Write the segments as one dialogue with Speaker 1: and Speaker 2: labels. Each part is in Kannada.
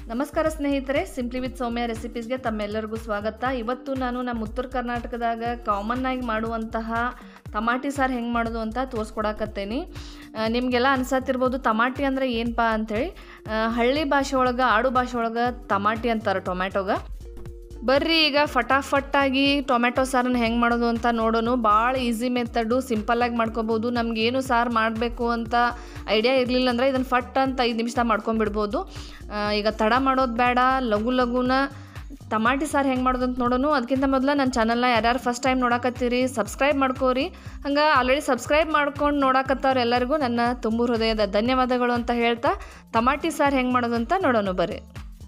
Speaker 1: ನಮಸ್ಕಾರ ಸ್ನೇಹಿತರೆ ಸಿಂಪ್ಲಿ ವಿತ್ ಸೌಮ್ಯ ರೆಸಿಪೀಸ್ಗೆ ತಮ್ಮೆಲ್ಲರಿಗೂ ಸ್ವಾಗತ ಇವತ್ತು ನಾನು ನಮ್ಮ ಉತ್ತರ ಕರ್ನಾಟಕದಾಗ ಕಾಮನ್ ಆಗಿ ಮಾಡುವಂತಹ ಟಮಾಟಿ ಸಾರು ಹೆಂಗೆ ಮಾಡೋದು ಅಂತ ತೋರಿಸ್ಕೊಡಕತ್ತೇನಿ ಆ, ನಿಮಗೆಲ್ಲ ಅನ್ಸತ್ತಿರ್ಬೋದು ಟಮಾಟಿ ಅಂದರೆ ಏನಪ್ಪ ಅಂಥೇಳಿ ಆ, ಹಳ್ಳಿ ಭಾಷೆ ಒಳಗೆ ಆಡು ಭಾಷೆ ಒಳಗೆ ಟಮಾಟಿ ಅಂತಾರೆ ಟೊಮ್ಯಾಟೊಗ ಬರ್ರಿ ಈಗ ಫಟಾಫಟ್ಟಾಗಿ ಟೊಮೆಟೊ ಸಾರನ್ನ ಹೆಂಗೆ ಮಾಡೋದು ಅಂತ ನೋಡೋಣ ಭಾಳ ಈಸಿ ಮೆಥಡು ಸಿಂಪಲ್ಲಾಗಿ ಮಾಡ್ಕೋಬೋದು ನಮಗೇನು ಸಾರು ಮಾಡಬೇಕು ಅಂತ ಐಡಿಯಾ ಇರಲಿಲ್ಲ ಅಂದರೆ ಇದನ್ನು ಫಟ್ ಅಂತ ಐದು ನಿಮಿಷದಾಗ ಮಾಡ್ಕೊಂಬಿಡ್ಬೋದು ಆ, ಈಗ ತಡ ಮಾಡೋದು ಬೇಡ ಲಘು ಲಘುನ ಟಮಾಟಿ ಸಾರು ಹೆಂಗೆ ಮಾಡೋದು ಅಂತ ನೋಡೋಣ ಅದಕ್ಕಿಂತ ಮೊದಲು ನನ್ನ ಚಾನಲ್ನ ಯಾರ್ಯಾರು ಫಸ್ಟ್ ಟೈಮ್ ನೋಡಕತ್ತೀರಿ ಸಬ್ಸ್ಕ್ರೈಬ್ ಮಾಡ್ಕೋರಿ ಹಂಗೆ ಆಲ್ರೆಡಿ ಸಬ್ಸ್ಕ್ರೈಬ್ ಮಾಡ್ಕೊಂಡು ನೋಡಕತ್ತವ್ರು ಎಲ್ಲರಿಗೂ ನನ್ನ ತುಂಬು ಹೃದಯದ ಧನ್ಯವಾದಗಳು ಅಂತ ಹೇಳ್ತಾ ಟಮಾಟಿ ಸಾರು ಹೆಂಗೆ ಮಾಡೋದು ಅಂತ ನೋಡೋಣ ಬರ್ರಿ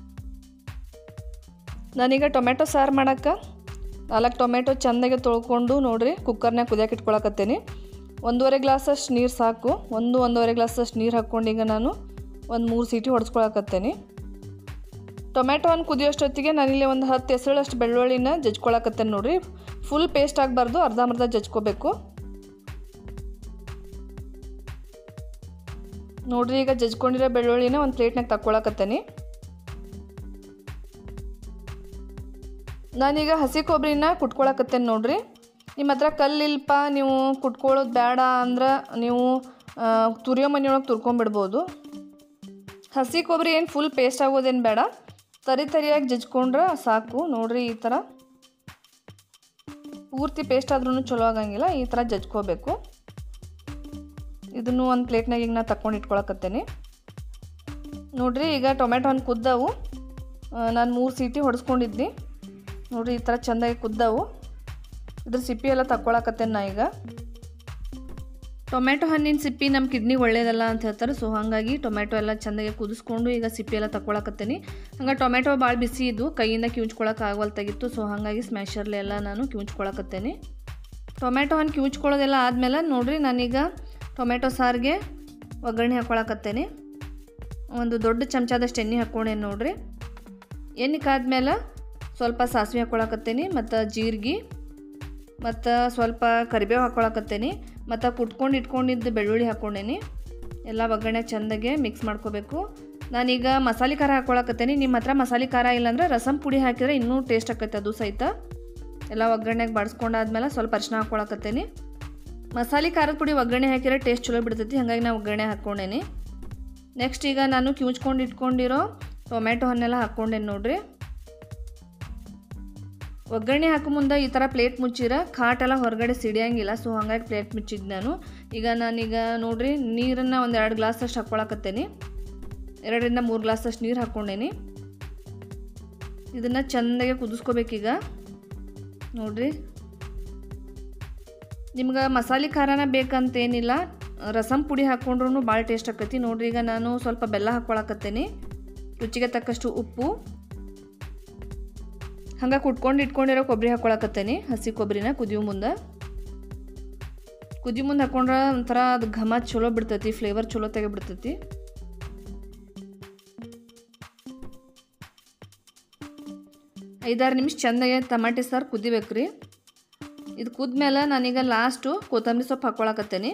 Speaker 1: ನಾನೀಗ ಟೊಮೆಟೊ ಸಾರು ಮಾಡಕ್ಕೆ ನಾಲ್ಕು ಟೊಮೆಟೊ ಚೆಂದಾಗೆ ತೊಳ್ಕೊಂಡು ನೋಡ್ರಿ ಕುಕ್ಕರ್ನಾಗ ಕುದಿಯಕ್ಕೆ ಇಟ್ಕೊಳಕತ್ತೀನಿ ಒಂದೂವರೆ ಗ್ಲಾಸಷ್ಟು ನೀರು ಸಾಕು ಒಂದು ಒಂದೂವರೆ ಗ್ಲಾಸಷ್ಟು ನೀರು ಹಾಕ್ಕೊಂಡು ಈಗ ನಾನು ಒಂದು ಮೂರು ಸೀಟಿ ಹೊಡೆಸ್ಕೊಳಕತ್ತೇನೆ ಟೊಮೆಟೊ ಒಂದು ಕುದಿಯೋಷ್ಟೊತ್ತಿಗೆ ನಾನಿಲ್ಲಿ ಒಂದು ಹತ್ತು ಹೆಸರಷ್ಟು ಬೆಳ್ಳುಳ್ಳಿನ ಜಜ್ಕೊಳಕತ್ತೇನೆ ನೋಡ್ರಿ ಫುಲ್ ಪೇಸ್ಟ್ ಆಗಬಾರ್ದು ಅರ್ಧಂಬರ್ಧ ಜಜ್ಕೋಬೇಕು ನೋಡ್ರಿ ಈಗ ಜಜ್ಕೊಂಡಿರೋ ಬೆಳ್ಳುಳ್ಳಿನ ಒಂದು ಪ್ಲೇಟ್ನಾಗ ತಕ್ಕೊಳಕತ್ತೇನೆ ನಾನೀಗ ಹಸಿ ಕೊಬ್ಬರಿನ ಕುಟ್ಕೊಳಕತ್ತೇನೆ ನೋಡ್ರಿ ನಿಮ್ಮ ಹತ್ರ ಕಲ್ಲಿಲ್ಪ ನೀವು ಕುಟ್ಕೊಳ್ಳೋದು ಬೇಡ ಅಂದ್ರೆ ನೀವು ಆ, ತುರಿಯೋ ಮನೆಯೊಳಗೆ ತುರ್ಕೊಂಬಿಡ್ಬೋದು ಹಸಿ ಕೊಬ್ಬರಿ ಏನು ಫುಲ್ ಪೇಸ್ಟ್ ಆಗೋದೇನು ಬೇಡ ತರಿ ತರಿಯಾಗಿ ಜಜ್ಕೊಂಡ್ರೆ ಸಾಕು ನೋಡ್ರಿ ಈ ಥರ ಪೂರ್ತಿ ಪೇಸ್ಟ್ ಆದ್ರೂ ಚಲೋ ಆಗಂಗಿಲ್ಲ ಈ ಥರ ಜಜ್ಕೋಬೇಕು ಇದನ್ನು ಒಂದು ಪ್ಲೇಟ್ನಾಗ ಈಗ ನಾ ತಕೊಂಡು ಇಟ್ಕೊಳಕತ್ತೇನೆ ನೋಡ್ರಿ ಈಗ ಟೊಮೆಟೊ ಹಣ್ಣು ಕುದ್ದವು ನಾನು ಮೂರು ಸೀಟಿ ಹೊಡೆಸ್ಕೊಂಡಿದ್ನಿ ನೋಡ್ರಿ ಈ ಥರ ಚೆಂದಾಗಿ ಕುದ್ದವು ಇದ್ರ ಸಿಪ್ಪಿ ಎಲ್ಲ ತಕ್ಕೊಳಕತ್ತೇನೆ ನಾ ಈಗ ಟೊಮೆಟೊ ಹಣ್ಣಿನ ಸಿಪ್ಪಿ ನಮ್ಮ ಕಿಡ್ನಿಗೆ ಒಳ್ಳೇದಲ್ಲ ಅಂತ ಹೇಳ್ತಾರೆ ಸೊ ಹಾಗಾಗಿ ಟೊಮೆಟೊ ಎಲ್ಲ ಚೆಂದಾಗಿ ಕುದಿಸ್ಕೊಂಡು ಈಗ ಸಿಪ್ಪಿ ಎಲ್ಲ ತಕ್ಕೊಳಕತ್ತೇನೆ ಹಂಗೆ ಟೊಮೆಟೊ ಭಾಳ ಬಿಸಿ ಇದ್ದು ಕೈಯಿಂದ ಕಿವುಚ್ಕೊಳಕ್ಕೆ ಆಗವಲ್ತಾಗಿತ್ತು ಸೊ ಹಾಗಾಗಿ ಸ್ಮ್ಯಾಶರ್ಲೆ ಎಲ್ಲ ನಾನು ಕಿವುಚ್ಕೊಳಕತ್ತೇನೆ ಟೊಮೆಟೊ ಹಣ್ಣು ಕಿವುಚ್ಕೊಳ್ಳೋದೆಲ್ಲ ಆದಮೇಲೆ ನೋಡ್ರಿ ನಾನೀಗ ಟೊಮೆಟೊ ಸಾರಿಗೆ ಒಗ್ಗರಣೆ ಹಾಕ್ಕೊಳಕತ್ತೇನೆ ಒಂದು ದೊಡ್ಡ ಚಮಚದಷ್ಟು ಎಣ್ಣೆ ಹಾಕ್ಕೊಂಡೇನು ನೋಡ್ರಿ ಎಣ್ಣೆ ಕಾದ್ಮೇಲೆ ಸ್ವಲ್ಪ ಸಾಸಿವೆ ಹಾಕ್ಕೊಳಕತ್ತೇನಿ ಮತ್ತು ಜೀರಿಗೆ ಮತ್ತು ಸ್ವಲ್ಪ ಕರಿಬೇವು ಹಾಕ್ಕೊಳಕತ್ತೇನಿ ಮತ್ತು ಕುಟ್ಕೊಂಡು ಇಟ್ಕೊಂಡಿದ್ದು ಬೆಳ್ಳುಳ್ಳಿ ಹಾಕ್ಕೊಂಡೇನಿ ಎಲ್ಲ ಒಗ್ಗರಣೆ ಚೆಂದಾಗೆ ಮಿಕ್ಸ್ ಮಾಡ್ಕೋಬೇಕು ನಾನೀಗ ಮಸಾಲೆ ಖಾರ ಹಾಕ್ಕೊಳಕತ್ತೇನಿ ನಿಮ್ಮ ಹತ್ರ ಮಸಾಲೆ ಖಾರ ಇಲ್ಲಾಂದ್ರೆ ರಸಮ್ ಪುಡಿ ಹಾಕಿದ್ರೆ ಇನ್ನೂ ಟೇಸ್ಟ್ ಆಕೈತೆ ಅದು ಸಹಿತ ಎಲ್ಲ ಒಗ್ಗರಣೆಗೆ ಬಾಡಿಸ್ಕೊಂಡಾದ್ಮೇಲೆ ಸ್ವಲ್ಪ ಅರಿಶಿನ ಹಾಕ್ಕೊಳಕತ್ತೇನಿ ಮಸಾಲೆ ಖಾರದ ಪುಡಿ ಒಗ್ಗರಣೆ ಹಾಕಿದ್ರೆ ಟೇಸ್ಟ್ ಚಲೋ ಬಿಡ್ತೈತಿ ಹಾಗಾಗಿ ನಾನು ಒಗ್ಗರಣೆ ಹಾಕ್ಕೊಂಡೇನಿ ನೆಕ್ಸ್ಟ್ ಈಗ ನಾನು ಕಿವುಚ್ಕೊಂಡು ಇಟ್ಕೊಂಡಿರೋ ಟೊಮೆಟೊ ಹಣ್ಣೆಲ್ಲ ಹಾಕ್ಕೊಂಡೇನಿ ನೋಡ್ರಿ ಒಗ್ಗರಣೆ ಹಾಕೋ ಮುಂದೆ ಈ ಥರ ಪ್ಲೇಟ್ ಮುಚ್ಚಿರ ಖಾಟೆಲ್ಲ ಹೊರಗಡೆ ಸಿಡಿಯಂಗಿಲ್ಲ ಸೊ ಹಂಗಾಗಿ ಪ್ಲೇಟ್ ಮುಚ್ಚಿದ್ದು ನಾನು ಈಗ ನಾನೀಗ ನೋಡ್ರಿ ನೀರನ್ನು ಒಂದು ಎರಡು ಗ್ಲಾಸಷ್ಟು ಹಾಕ್ಕೊಳಕತ್ತೇನೆ ಎರಡರಿಂದ ಮೂರು ಗ್ಲಾಸಷ್ಟು ನೀರು ಹಾಕ್ಕೊಂಡೇನಿ ಇದನ್ನು ಚೆಂದಾಗೆ ಕುದಿಸ್ಕೋಬೇಕೀಗ ನೋಡ್ರಿ ನಿಮ್ಗೆ ಮಸಾಲೆ ಖಾರನ ಬೇಕಂತೇನಿಲ್ಲ ರಸಮ್ ಪುಡಿ ಹಾಕ್ಕೊಂಡ್ರೂ ಭಾಳ ಟೇಸ್ಟ್ ಆಕೈತಿ ನೋಡ್ರಿ ಈಗ ನಾನು ಸ್ವಲ್ಪ ಬೆಲ್ಲ ಹಾಕ್ಕೊಳಕತ್ತೇನೆ ರುಚಿಗೆ ತಕ್ಕಷ್ಟು ಉಪ್ಪು ಹಂಗೆ ಕುಟ್ಕೊಂಡು ಇಟ್ಕೊಂಡಿರೋ ಕೊಬ್ಬರಿ ಹಾಕ್ಕೊಳಕತ್ತೇನೆ ಹಸಿ ಕೊಬ್ಬರಿನ ಕುದಿಯೋ ಮುಂದೆ ಕುದಿ ಮುಂದೆ ಹಾಕೊಂಡ್ರೆ ಒಂಥರ ಅದು ಘಮ ಚಲೋ ಬಿಡ್ತೈತಿ ಫ್ಲೇವರ್ ಚಲೋ ತೆಗಿಬಿಡ್ತೈತಿ ಐದಾರು ನಿಮಿಷ ಚೆಂದಾಗೆ ಟಮಾಟಿ ಸಾರು ಕುದಿಬೇಕು ರೀ ಇದು ಕುದ್ಮೇಲೆ ನಾನೀಗ ಲಾಸ್ಟು ಕೊತ್ತಂಬರಿ ಸೊಪ್ಪು ಹಾಕ್ಕೊಳಕತ್ತೇನೆ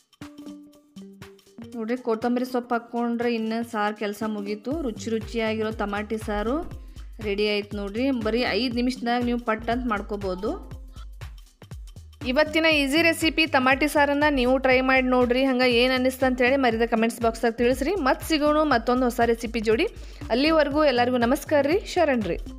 Speaker 1: ನೋಡ್ರಿ ಕೊತ್ತಂಬರಿ ಸೊಪ್ಪು ಹಾಕ್ಕೊಂಡ್ರೆ ಇನ್ನು ಸಾರು ಕೆಲಸ ಮುಗೀತು ರುಚಿ ರುಚಿಯಾಗಿರೋ ಟಮಾಟಿ ಸಾರು ರೆಡಿ ಆಯ್ತು ನೋಡ್ರಿ ಬರೀ ಐದು ನಿಮಿಷದಾಗ ನೀವು ಪಟ್ ಅಂತ ಮಾಡ್ಕೋಬೋದು ಇವತ್ತಿನ ಈಸಿ ರೆಸಿಪಿ ಟಮಾಟಿ ಸಾರನ್ನು ನೀವು ಟ್ರೈ ಮಾಡಿ ನೋಡ್ರಿ ಹಂಗೆ ಏನು ಅನ್ನಿಸ್ತು ಅಂತೇಳಿ ಮರಿದ ಕಮೆಂಟ್ಸ್ ಬಾಕ್ಸ್ದಾಗ ತಿಳಿಸ್ರಿ ಮತ್ತೆ ಸಿಗೋಣ ಮತ್ತೊಂದು ಹೊಸ ರೆಸಿಪಿ ಜೋಡಿ ಅಲ್ಲಿವರೆಗೂ ಎಲ್ಲರಿಗೂ ನಮಸ್ಕಾರ ರೀ ಶರಣ್ ರೀ